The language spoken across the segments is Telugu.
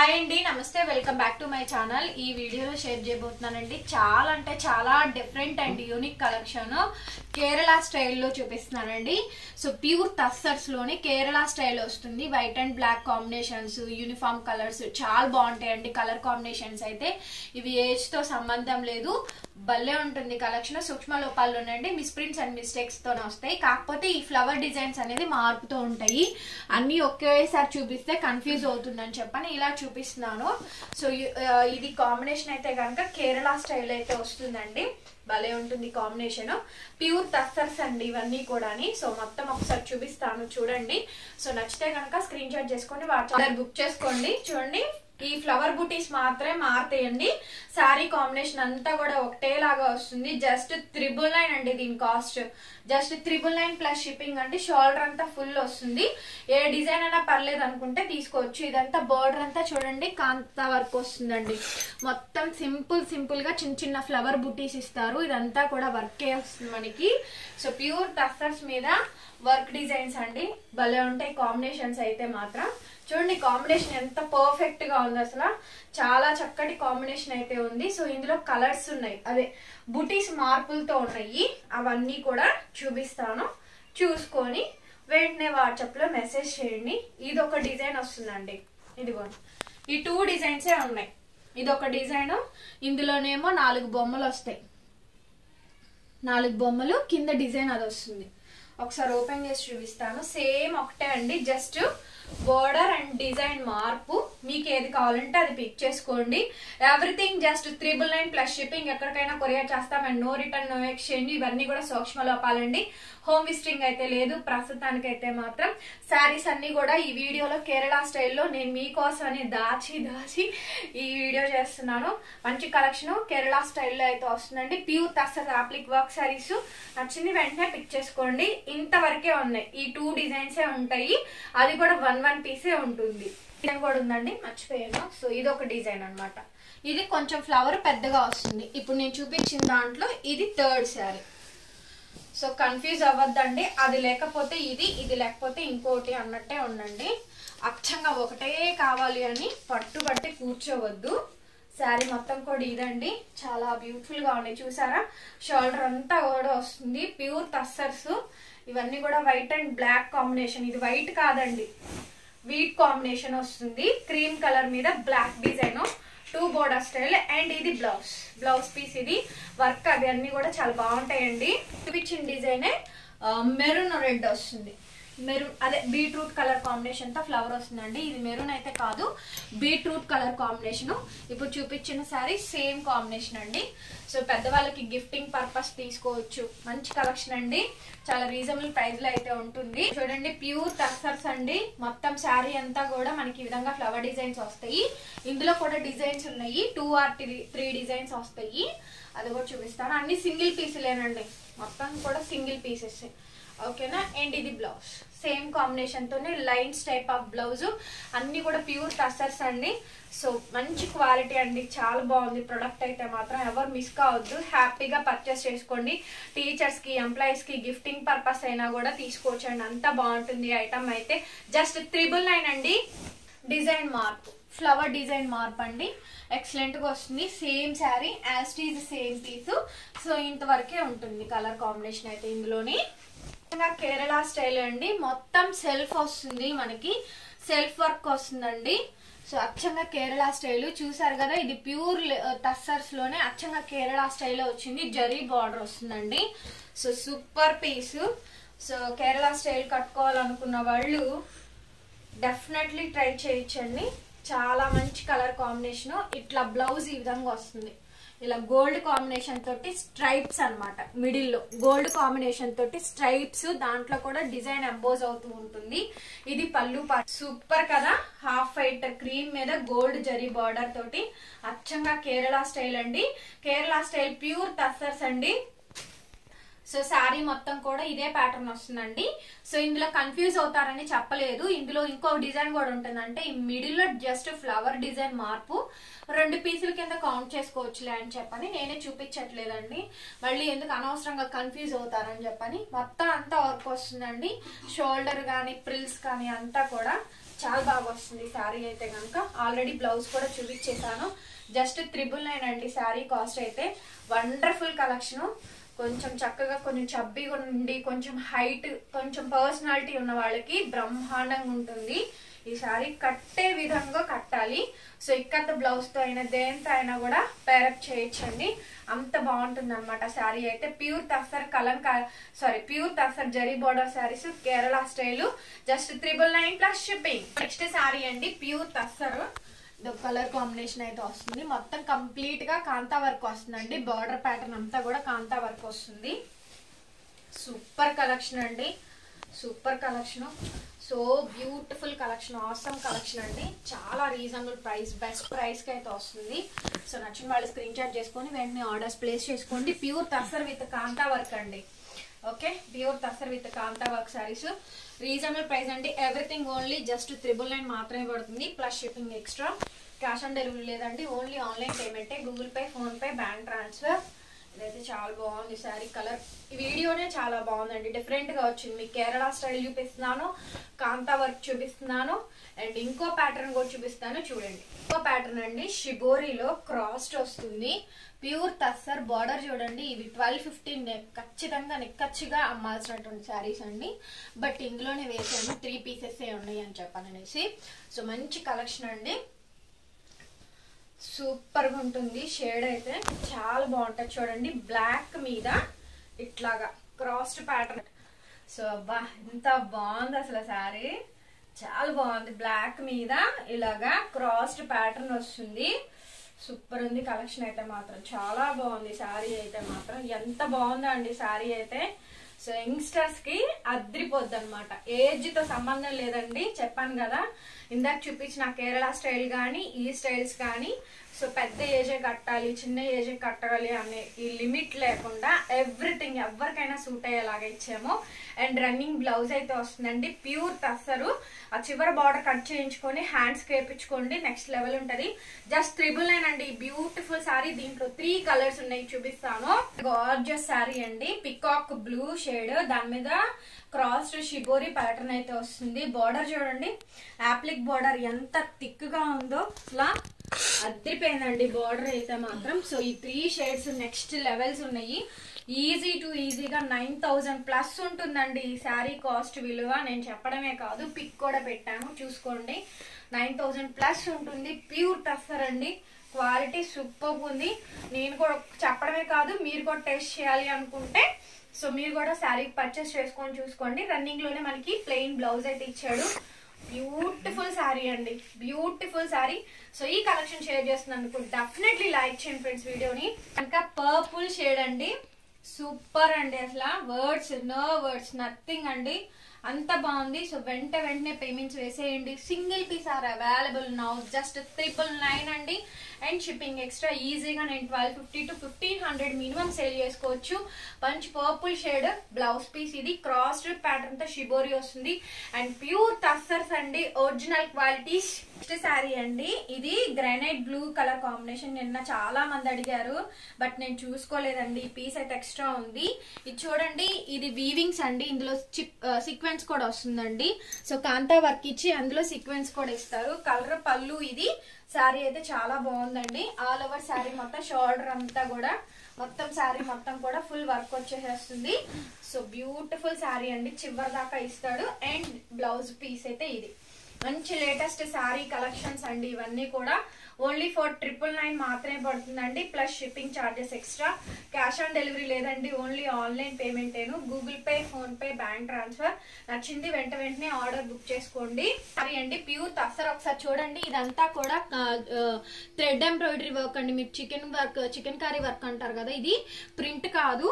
హాయ్ అండి నమస్తే welcome back to my channel ఈ వీడియోలో షేర్ చేయబోతున్నానండి చాలా అంటే చాలా different and unique collection Kerala స్టైల్లో చూపిస్తున్నానండి సో ప్యూర్ టస్సర్స్ లోని కేరళ స్టైల్ వస్తుంది white and black combinations uniform colours చాలా బాగుంటాయండి కలర్ కాంబినేషన్స్ అయితే ఇవి ఏజ్ తో సంబంధం లేదు భలే ఉంటుంది కలెక్షన్ సూక్ష్మ లోపాలు ఉన్నాయండి మిస్ప్రింట్స్ అండ్ మిస్టేక్స్ తోనే వస్తాయి కాకపోతే ఈ ఫ్లవర్ డిజైన్స్ అనేది మారుతూ ఉంటాయి అన్ని ఒకేసారి చూపిస్తే కన్ఫ్యూజ్ అవుతుందని చెప్పని ఇలా చూపిస్తున్నాను సో ఇ- ఆ, ఇది కాంబినేషన్ అయితే కనుక కేరళ స్టైల్ అయితే వస్తుందండి భలే ఉంటుంది కాంబినేషన్ ప్యూర్ టస్సర్స్ అండి ఇవన్నీ కూడాని సో మొత్తం ఒకసారి చూపిస్తాను చూడండి సో నచ్చితే కనుక స్క్రీన్ షాట్ చేసుకొని వాట్సాప్ బుక్ చేసుకోండి చూడండి ఈ ఫ్లవర్ బూటీస్ మాత్రమే మారుతాయండి శారీ కాంబినేషన్ అంతా కూడా ఒకటేలాగా వస్తుంది జస్ట్ త్రిబుల్ నైన్ అండి దీని cost just triple nine plus shipping అంటే షోల్డర్ అంతా ఫుల్ వస్తుంది ఏ డిజైన్ అయినా పర్లేదు అనుకుంటే తీసుకోవచ్చు ఇదంతా బోర్డర్ అంతా చూడండి కాంతా వర్క్ వస్తుందండి మొత్తం సింపుల్ సింపుల్ గా చిన్న చిన్న ఫ్లవర్ బుటీస్ ఇస్తారు ఇదంతా కూడా వర్కే వస్తుంది మనకి సో ప్యూర్ టస్సర్స్ మీద వర్క్ డిజైన్స్ అండి భలే ఉంటాయి కాంబినేషన్స్ అయితే మాత్రం చూడండి కాంబినేషన్ ఎంత పర్ఫెక్ట్ గా ఉంది అసలు చాలా చక్కటి కాంబినేషన్ అయితే ఉంది సో ఇందులో కలర్స్ ఉన్నాయి అదే బుటీస్ మార్పులతో ఉన్నాయి అవన్నీ కూడా చూపిస్తాను చూసుకొని వెంటనే వాట్సాప్ లో మెసేజ్ చేయండి ఇది ఒక డిజైన్ వస్తుందండి ఇదిగోండి ఈ టూ డిజైన్సే ఉన్నాయి ఇది ఒక డిజైన్ ఇందులోనేమో నాలుగు బొమ్మలు వస్తాయి నాలుగు బొమ్మలు కింద డిజైన్ అది వస్తుంది ఒకసారి ఓపెన్ చేసి చూపిస్తాను సేమ్ ఒకటే అండి జస్ట్ బోర్డర్ అండ్ డిజైన్ మార్పు మీకు ఏది కావాలంటే అది పిక్ చేసుకోండి everything just triple nine plus shipping ఎక్కడికైనా కొరియర్ చేస్తాం and no return no exchange ఇవన్నీ కూడా సూక్ష్మ లోపాలండి హోమ్ విజిటింగ్ అయితే లేదు ప్రస్తుతానికి అయితే మాత్రం శారీస్ అన్ని కూడా ఈ వీడియోలో కేరళ స్టైల్లో నేను మీకోసమని దాచి దాచి ఈ వీడియో చేస్తున్నాను మంచి కలెక్షన్ కేరళ స్టైల్లో అయితే వస్తుందండి pure tussar applique work saris నచ్చింది వెంటనే పిక్ చేసుకోండి ఇంతవరకే ఉన్నాయి ఈ టూ డిజైన్సే ఉంటాయి అది కూడా వన్ వన్ పీసే ఉంటుంది డిజైన్ కూడా ఉందండి మర్చిపోయాను సో ఇది ఒక డిజైన్ అన్నమాట ఇది కొంచెం ఫ్లవర్ పెద్దగా వస్తుంది ఇప్పుడు నేను చూపించిన దాంట్లో ఇది థర్డ్ శారీ సో కన్ఫ్యూజ్ అవ్వద్దండి అది లేకపోతే ఇది ఇది లేకపోతే ఇంకోటి అన్నట్టే ఉండండి అచ్చంగా ఒకటే కావాలి అని పట్టుబట్టి కూర్చోవద్దు శారీ మొత్తం కూడా ఇదండి చాలా బ్యూటిఫుల్ గా ఉన్నాయి చూసారా షోల్డర్ అంతా కూడా వస్తుంది ప్యూర్ టస్సర్స్ ఇవన్నీ కూడా వైట్ అండ్ బ్లాక్ కాంబినేషన్ ఇది వైట్ కాదండి వీట్ కాంబినేషన్ వస్తుంది క్రీమ్ కలర్ మీద black design two border style and ఇది బ్లౌజ్ బ్లౌజ్ పీస్ ఇది వర్క్ అవి అన్ని కూడా చాలా బాగుంటాయండి చూపించిన డిజైనే మెరూన్ రెడ్ వస్తుంది మెరూన్ అదే బీట్రూట్ కలర్ కాంబినేషన్ తో ఫ్లవర్ వస్తుందండి ఇది మెరూన్ అయితే కాదు బీట్రూట్ కలర్ కాంబినేషన్ ఇప్పుడు చూపించిన శారీ సేమ్ కాంబినేషన్ అండి సో పెద్దవాళ్ళకి గిఫ్టింగ్ పర్పస్ తీసుకోవచ్చు మంచి కలెక్షన్ అండి చాలా రీజనబుల్ ప్రైస్ లో అయితే ఉంటుంది చూడండి ప్యూర్ టస్సర్స్ అండి మొత్తం శారీ అంతా కూడా మనకి ఈ విధంగా ఫ్లవర్ డిజైన్స్ వస్తాయి ఇందులో కూడా డిజైన్స్ ఉన్నాయి టూ ఆర్ త్రీ డిజైన్స్ వస్తాయి అది కూడా చూపిస్తాను అన్ని సింగిల్ పీసులేనండి మొత్తం కూడా సింగిల్ పీసెస్ ఓకేనా అండ్ ఇది బ్లౌజ్ సేమ్ కాంబినేషన్ తోనే లైన్స్ టైప్ ఆఫ్ బ్లౌజ్ అన్ని కూడా ప్యూర్ టసర్స్ అండి సో మంచి క్వాలిటీ అండి చాలా బాగుంది ప్రొడక్ట్ అయితే మాత్రం ఎవరు మిస్ కావద్దు హ్యాపీగా పర్చేస్ చేసుకోండి టీచర్స్ కి ఎంప్లాయీస్ కి గిఫ్టింగ్ పర్పస్ అయినా కూడా తీసుకోవచ్చండి అంత బాగుంటుంది ఐటమ్ అయితే జస్ట్ త్రిబుల్ నైన్ అండి డిజైన్ మార్పు ఫ్లవర్ డిజైన్ మార్పు అండి ఎక్సలెంట్ గా వస్తుంది same sari as it is same piece so ఇంతవరకే ఉంటుంది కలర్ కాంబినేషన్ అయితే ఇందులోని ఇంకా కేరళ స్టైల్ అండి మొత్తం సెల్ఫ్ వస్తుంది మనకి సెల్ఫ్ వర్క్ వస్తుందండి సో అచ్చంగా కేరళ స్టైల్ చూసారు కదా ఇది ప్యూర్ టస్సర్స్ లోనే అచ్చంగా కేరళ స్టైల్ వచ్చింది జరీ బార్డర్ వస్తుందండి so super piece so Kerala style కట్టుకోవాలనుకున్న వాళ్ళు డెఫినెట్లీ ట్రై చేయొచ్చండి చాలా మంచి కలర్ కాంబినేషన్ ఇట్లా బ్లౌజ్ ఈ విధంగా వస్తుంది ఇలా గోల్డ్ కాంబినేషన్ తోటి స్ట్రైప్స్ అన్నమాట మిడిల్ లో గోల్డ్ కాంబినేషన్ తోటి స్ట్రైప్స్ దాంట్లో కూడా డిజైన్ ఎంబోజ్ అవుతూ ఉంటుంది ఇది పళ్ళు సూపర్ కదా హాఫ్ వైట్ క్రీమ్ మీద గోల్డ్ జరీ బార్డర్ తోటి అచ్చంగా కేరళ స్టైల్ అండి కేరళ స్టైల్ ప్యూర్ టస్సర్స్ అండి సో శారీ మొత్తం కూడా ఇదే ప్యాటర్న్ వస్తుందండి సో ఇందులో కన్ఫ్యూజ్ అవుతారని చెప్పలేదు ఇందులో ఇంకో డిజైన్ కూడా ఉంటుంది అంటే ఈ మిడిల్ లో జస్ట్ ఫ్లవర్ డిజైన్ మార్పు రెండు పీసుల కింద కౌంట్ చేసుకోవచ్చులే అని చెప్పని నేనే చూపించట్లేదండి మళ్ళీ ఎందుకు అనవసరంగా కన్ఫ్యూజ్ అవుతారని చెప్పని మొత్తం అంతా వర్క్ వస్తుందండి షోల్డర్ కానీ ప్రిల్స్ కానీ అంతా కూడా చాలా బాగా వస్తుంది శారీ అయితే కనుక ఆల్రెడీ బ్లౌజ్ కూడా చూపించేసాను జస్ట్ త్రిబుల్ నైన్ అండి శారీ కాస్ట్ అయితే వండర్ఫుల్ కలెక్షన్ కొంచెం చక్కగా కొంచెం చబ్బీగా ఉండి కొంచెం హైట్ కొంచెం పర్సనాలిటీ ఉన్న వాళ్ళకి బ్రహ్మాండంగా ఉంటుంది ఈ శారీ కట్టే విధంగా కట్టాలి సో ఇక్కత బ్లౌజ్ తో అయినా దేంతో అయినా కూడా పేరప్ చేయొచ్చండి అంత బాగుంటుంది అనమాట శారీ అయితే ప్యూర్ తస్సర్ కలంకా sari pure tussar zari border saris Kerala style just triple nine plus shipping next sari అండి ప్యూర్ తస్సర్ కలర్ కాంబినేషన్ అయితే వస్తుంది మొత్తం కంప్లీట్ గా కాంతా వర్క్ వస్తుందండి బార్డర్ ప్యాటర్న్ అంతా కూడా కాంతా వర్క్ వస్తుంది సూపర్ కలెక్షన్ అండి super collection so beautiful collection awesome collection అండి చాలా రీజనబుల్ ప్రైస్ బెస్ట్ ప్రైస్ కి అయితే వస్తుంది సో నచ్చిన వాళ్ళు స్క్రీన్ షాట్ చేసుకొని వెంటనే ఆర్డర్స్ ప్లేస్ చేసుకోండి pure tussar with kantha work అండి okay pure tussar with kantha work saris reasonable price అండి everything only just triple nine మాత్రమే పడుతుంది plus shipping extra cash on delivery లేదండి ఓన్లీ ఆన్లైన్ పేమెంటే Google Pay PhonePe bank transfer ఇదైతే చాలా బాగుంది శారీ కలర్ ఈ వీడియోనే చాలా బాగుందండి డిఫరెంట్ గా వచ్చింది మీకు కేరళ స్టైల్ చూపిస్తున్నాను కాంతా వర్క్ చూపిస్తున్నాను అండ్ ఇంకో ప్యాటర్న్ కూడా చూపిస్తాను చూడండి ఇంకో ప్యాటర్న్ అండి షిబోరిలో క్రాస్ట్ వస్తుంది ప్యూర్ తస్సర్ బార్డర్ చూడండి ఇవి ట్వెల్వ్ ఫిఫ్టీన్ ఖచ్చితంగా నిక్కచ్చిగా అమ్మాల్సినటువంటి శారీస్ అండి బట్ ఇందులోనే వేసాను త్రీ పీసెస్ ఉన్నాయి అని చెప్పాను అనేసి సో మంచి కలెక్షన్ అండి సూపర్ గా ఉంటుంది షేడ్ అయితే చాలా బాగుంటుంది చూడండి బ్లాక్ మీద ఇట్లాగా క్రాస్డ్ ప్యాటర్న్ సో అబ్బా ఎంత బాగుంది అసలు శారీ చాలా బాగుంది బ్లాక్ మీద ఇలాగా క్రాస్డ్ ప్యాటర్న్ వస్తుంది సూపర్ ఉంది కలెక్షన్ అయితే మాత్రం చాలా బాగుంది శారీ అయితే మాత్రం ఎంత బాగుందో అండి శారీ అయితే సో యంగ్స్టర్స్ కి అద్రిపోద్ది అనమాట ఏజ్ తో సంబంధం లేదండి చెప్పాను కదా ఇందాక చూపించిన కేరళ స్టైల్ కానీ ఈ స్టైల్స్ కానీ సో పెద్ద ఏజే కట్టాలి చిన్న ఏజే కట్టాలి అనే ఈ లిమిట్ లేకుండా ఎవ్రీథింగ్ ఎవరికైనా సూట్ అయ్యేలాగా ఇచ్చాము అండ్ రన్నింగ్ బ్లౌజ్ అయితే వస్తుందండి ప్యూర్ తస్సరు ఆ చివరి బార్డర్ కట్ చేయించుకొని హ్యాండ్స్ వేయించుకోండి నెక్స్ట్ లెవెల్ ఉంటది జస్ట్ త్రిబుల్ నైన్ అండి బ్యూటిఫుల్ శారీ దీంట్లో త్రీ కలర్స్ ఉన్నాయి చూపిస్తాను గార్జియస్ శారీ అండి పికాక్ బ్లూ షేడ్ దాని మీద క్రాస్ షిబోరి ప్యాటర్న్ అయితే వస్తుంది బార్డర్ చూడండి యాప్లిక్ బార్డర్ ఎంత థిక్ గా ఉందో అలా అద్దరిపోయిందండి బార్డర్ అయితే మాత్రం సో ఈ త్రీ షేడ్స్ నెక్స్ట్ లెవెల్స్ ఉన్నాయి ఈజీ టు ఈజీగా నైన్ థౌజండ్ ప్లస్ ఉంటుందండి ఈ శారీ కాస్ట్ విలువ నేను చెప్పడమే కాదు పిక్ కూడా పెట్టాను చూసుకోండి నైన్ థౌజండ్ ప్లస్ ఉంటుంది ప్యూర్ టఫర్ అండి క్వాలిటీ సూపర్ ఉంది నేను కూడా చెప్పడమే కాదు మీరు కూడా టెస్ట్ చేయాలి అనుకుంటే సో మీరు కూడా శారీ పర్చేస్ చేసుకొని చూసుకోండి రన్నింగ్ లోనే మనకి ప్లెయిన్ బ్లౌజ్ అయితే ఇచ్చాడు బ్యూటిఫుల్ శారీ అండి బ్యూటిఫుల్ శారీ సో ఈ కలెక్షన్ షేర్ చేస్తున్నందుకు డెఫినెట్లీ లైక్ చేయండి ఫ్రెండ్స్ వీడియోని ఇంకా పర్పుల్ షేడ్ అండి సూపర్ అండి అసలు వర్డ్స్ నో వర్డ్స్ నథింగ్ అండి అంత బాగుంది సో వెంట వెంటనే పేమెంట్స్ వేసేయండి single piece are available now just triple nine అండి అండ్ షిప్పింగ్ ఎక్స్ట్రా ఈజీగా నేను twelve fifty to fifteen hundred minimum sale చేసుకోవచ్చు మంచి పర్పుల్ షేడ్ బ్లౌజ్ పీస్ ఇది క్రాస్డ్ ప్యాటర్న్ తో షిబోరి వస్తుంది అండ్ ప్యూర్ టస్సర్స్ అండి ఒరిజినల్ క్వాలిటీస్ నెక్స్ట్ శారీ అండి ఇది గ్రానైట్ బ్లూ కలర్ కాంబినేషన్ నిన్న చాలా మంది అడిగారు బట్ నేను చూసుకోలేదండి ఈ పీస్ అయితే ఎక్స్ట్రా ఉంది ఇది చూడండి ఇది వీవింగ్స్ అండి ఇందులో సీక్వెన్స్ కూడా వస్తుందండి సో కాంతా వర్క్ ఇచ్చి అందులో సీక్వెన్స్ కూడా ఇస్తారు కలర్ పళ్ళు ఇది శారీ అయితే చాలా బాగుందండి ఆల్ ఓవర్ శారీ మొత్తం షోల్డర్ అంతా కూడా మొత్తం శారీ మొత్తం కూడా ఫుల్ వర్క్ వచ్చేసేస్తుంది సో బ్యూటిఫుల్ శారీ అండి చివరి దాకా ఇస్తాడు అండ్ బ్లౌజ్ పీస్ అయితే ఇది మంచి లేటెస్ట్ శారీ కలెక్షన్స్ అండి ఇవన్నీ కూడా ఓన్లీ ఫర్ ట్రిపుల్ నైన్ మాత్రమే పడుతుందండి plus shipping charges extra cash on delivery లేదండి ఓన్లీ ఆన్లైన్ పేమెంటేను Google Pay PhonePe bank transfer నచ్చింది వెంట వెంటనే ఆర్డర్ బుక్ చేసుకోండి సరే అండి ప్యూర్ తసర్ ఒకసారి చూడండి ఇదంతా కూడా థ్రెడ్ ఎంబ్రాయిడరీ వర్క్ అండి మీరు chicken work chicken curry work అంటారు కదా ఇది ప్రింట్ కాదు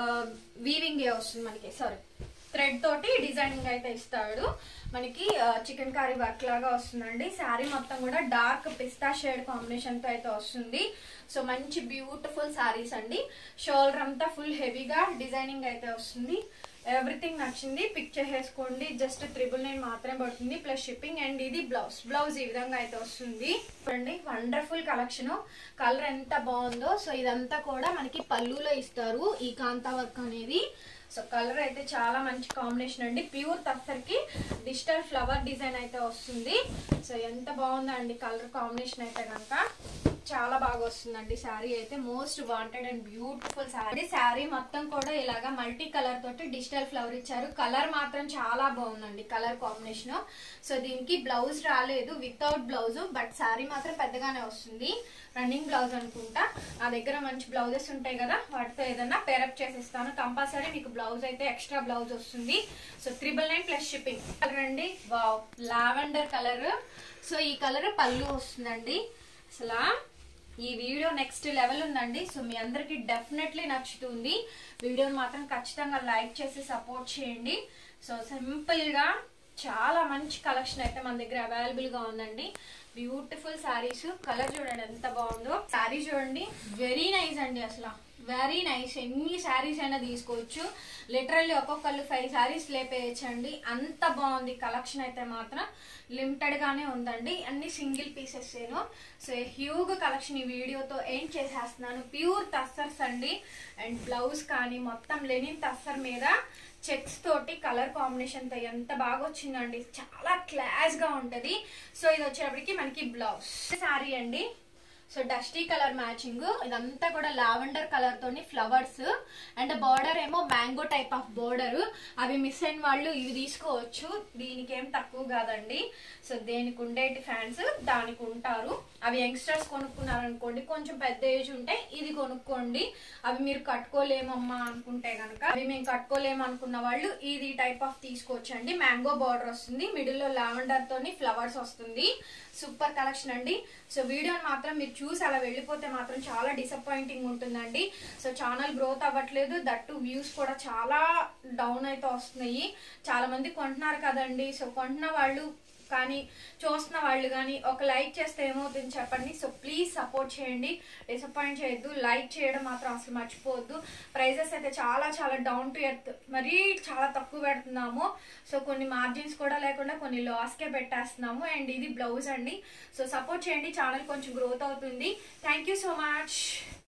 వీవింగ్ వస్తుంది మనకి సారీ థ్రెడ్ తోటి డిజైనింగ్ అయితే ఇస్తాడు మనకి చికెన్ కర్రీ వర్క్ లాగా వస్తుందండి శారీ మొత్తం కూడా డార్క్ పిస్తా షేడ్ కాంబినేషన్ తో అయితే వస్తుంది సో మంచి బ్యూటిఫుల్ శారీస్ అండి షోల్డర్ అంతా ఫుల్ హెవీగా డిజైనింగ్ అయితే వస్తుంది ఎవ్రీథింగ్ నచ్చింది పిక్ చేసేసుకోండి జస్ట్ త్రిబుల్ నైన్ మాత్రమే పడుతుంది ప్లస్ షిప్పింగ్ అండ్ ఇది బ్లౌజ్ బ్లౌజ్ ఈ విధంగా అయితే వస్తుంది చూడండి వండర్ఫుల్ కలెక్షన్ కలర్ ఎంత బాగుందో సో ఇదంతా కూడా మనకి పళ్ళులో ఇస్తారు ఈ కాంతా వర్క్ అనేది సో కలర్ అయితే చాలా మంచి కాంబినేషన్ అండి ప్యూర్ తఫర్కి డిజిటల్ ఫ్లవర్ డిజైన్ అయితే వస్తుంది సో ఎంత బాగుందండి కలర్ కాంబినేషన్ అయితే కనుక చాలా బాగా వస్తుందండి శారీ అయితే most wanted and beautiful sari sari మొత్తం కూడా ఇలాగా మల్టీ కలర్ తోటి డిజిటల్ ఫ్లవర్ ఇచ్చారు కలర్ మాత్రం చాలా బాగుందండి కలర్ కాంబినేషన్ సో దీనికి బ్లౌజ్ రాలేదు వితౌట్ బ్లౌజ్ బట్ శారీ మాత్రం పెద్దగానే వస్తుంది రన్నింగ్ బ్లౌజ్ అనుకుంటా నా దగ్గర మంచి బ్లౌజెస్ ఉంటాయి కదా వాటితో ఏదైనా పేరప్ చేసిస్తాను కంపల్సరీ మీకు బ్లౌజ్ అయితే ఎక్స్ట్రా బ్లౌజ్ వస్తుంది so triple nine plus shipping colour అండి వావ్ లావెండర్ కలర్ సో ఈ కలర్ పళ్ళు వస్తుందండి అసలు ఈ వీడియో నెక్స్ట్ లెవెల్ ఉందండి సో మీ అందరికి డెఫినెట్లీ నచ్చుతుంది వీడియోని మాత్రం ఖచ్చితంగా లైక్ చేసి సపోర్ట్ చేయండి సో సింపుల్ గా చాలా మంచి కలెక్షన్ అయితే మన దగ్గర అవైలబుల్ గా ఉందండి బ్యూటిఫుల్ శారీస్ కలర్ చూడండి ఎంత బాగుందో శారీ చూడండి వెరీ నైస్ అండి అసలు వెరీ నైస్ ఎన్ని శారీస్ అయినా తీసుకోవచ్చు లిటరల్లీ ఒక్కొక్కళ్ళు ఫైవ్ శారీస్ లేపేయచ్చండి అంత బాగుంది కలెక్షన్ అయితే మాత్రం లిమిటెడ్ గానే ఉందండి అన్ని సింగిల్ పీసెస్ ఏను సో హ్యూగ్ కలెక్షన్ ఈ వీడియోతో ఏం చేసేస్తున్నాను ప్యూర్ తస్సర్స్ అండి అండ్ బ్లౌజ్ కానీ మొత్తం లెనిన్ తస్సర్ మీద చెక్స్ తోటి కలర్ కాంబినేషన్ తో ఎంత బాగా వచ్చిందండి చాలా క్లాస్ గా ఉంటది సో ఇది వచ్చేటప్పటికి మనకి బ్లౌజ్ శారీ అండి సో డస్టీ కలర్ మ్యాచింగ్ ఇదంతా కూడా లావెండర్ కలర్ తోని ఫ్లవర్స్ అండ్ బార్డర్ ఏమో మ్యాంగో టైప్ ఆఫ్ బార్డర్ అవి మిస్ అయిన వాళ్ళు ఇవి తీసుకోవచ్చు దీనికి ఏం తక్కువ కాదండి సో దేనికి ఉండేటి ఫ్యాన్స్ దానికి ఉంటారు అవి యంగ్స్టర్స్ కొనుక్కున్నారనుకోండి కొంచెం పెద్ద ఏజ్ ఉంటే ఇది కొనుక్కోండి అవి మీరు కట్టుకోలేమమ్మా అనుకుంటే కనుక అవి మేము కట్టుకోలేము అనుకున్న వాళ్ళు ఇది టైప్ ఆఫ్ తీసుకోవచ్చండి మ్యాంగో బార్డర్ వస్తుంది మిడిల్ లో లావెండర్ తోని ఫ్లవర్స్ వస్తుంది సూపర్ కలెక్షన్ అండి సో వీడియోని మాత్రం మీరు చూసి అలా వెళ్ళిపోతే మాత్రం చాలా డిసప్పాయింటింగ్ ఉంటుందండి సో ఛానల్ గ్రోత్ అవ్వట్లేదు దట్టు వ్యూస్ కూడా చాలా డౌన్ అయితే వస్తున్నాయి చాలా మంది కొంటున్నారు కదండి సో కొంటున్న వాళ్ళు కానీ చూస్తున్న వాళ్ళు కానీ ఒక లైక్ చేస్తే ఏమవుతుంది చెప్పండి సో ప్లీజ్ సపోర్ట్ చేయండి డిసప్పాయింట్ చేయొద్దు లైక్ చేయడం మాత్రం అసలు మర్చిపోవద్దు ప్రైజెస్ అయితే చాలా చాలా డౌన్ టు ఎర్త్ మరీ చాలా తక్కువ పెడుతున్నాము సో కొన్ని మార్జిన్స్ కూడా లేకుండా కొన్ని లాస్కే పెట్టేస్తున్నాము అండ్ ఇది బ్లౌజ్ అండి సో సపోర్ట్ చేయండి ఛానల్ కొంచెం గ్రోత్ అవుతుంది థ్యాంక్ సో మచ్